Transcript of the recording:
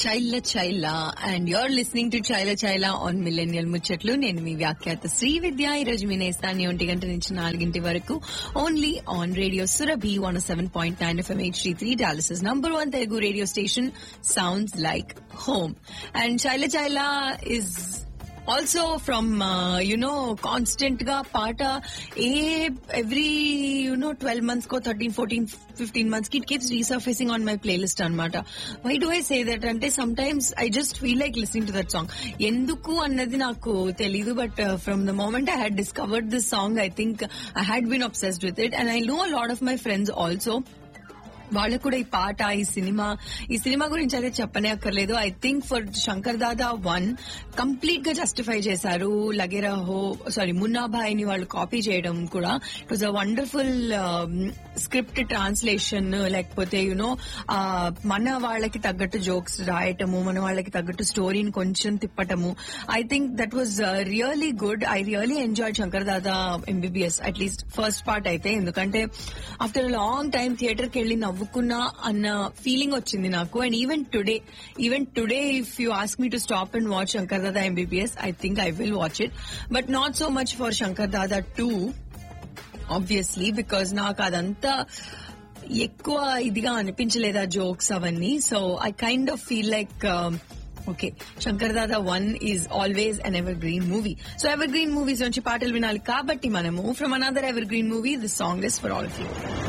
చైల్ల Chaila and you're listening to Chaila Chaila on millennial ముచ్చట్లు నేను మీ వ్యాఖ్యాత శ్రీ విద్య ఈ రోజు మీ నేస్తాన్ని ఒంటి గంట నుంచి నాలుగింటి వరకు only on radio Surabhi one seven point nine FM H three Dallas is number one Telugu radio station sounds like home and Chaila Chaila is also from you know constant గా పాట ఏ ఎవ్రీ యునో ట్వెల్వ్ మంత్స్ కో థర్టీన్ ఫోర్టీన్ ఫిఫ్టీన్ మంత్స్ కి keeps resurfacing on my playlist అనమాట why do I say that అంటే sometimes I just feel like listening to that song ఎందుకు అన్నది నాకు తెలీదు but from the moment I had discovered this song I think I had been obsessed with it and I know lot of my friends also వాళ్ళకు కూడా ఈ పాట ఈ cinema ఈ సినిమా గురించి అయితే చెప్పనే అక్కర్లేదు I think for Shankar Dada one complete గా జస్టిఫై చేశారు లగేరా హో సారీ మున్నాభాయ్ ని వాళ్ళు కాపీ చేయడం కూడా it was a wonderful script translation లేకపోతే యునో మన వాళ్ళకి తగ్గట్టు జోక్స్ రాయటము మన వాళ్ళకి తగ్గట్టు స్టోరీని కొంచెం తిప్పటము I think that was really good I really enjoy Shankar Dada MBBS at least first part అయితే ఎందుకంటే ఆఫ్టర్ లాంగ్ టైం థియేటర్ కి వెళ్ళి నవ్వుకున్నా అన్న ఫీలింగ్ వచ్చింది నాకు and even today even today if you ask me to stop and watch Shankar Dada MBBS I think I will watch it but not so much for Shankar Dada too obviously because నాకు అదంతా ఎక్కువ ఇదిగా అనిపించలేదు ఆ జోక్స్ అవన్నీ so I kind of feel like okay Shankar Dada one is always an evergreen movie so evergreen movies నుంచి పాటలు వినాలి కాబట్టి మనము from another evergreen movie this song is for all of you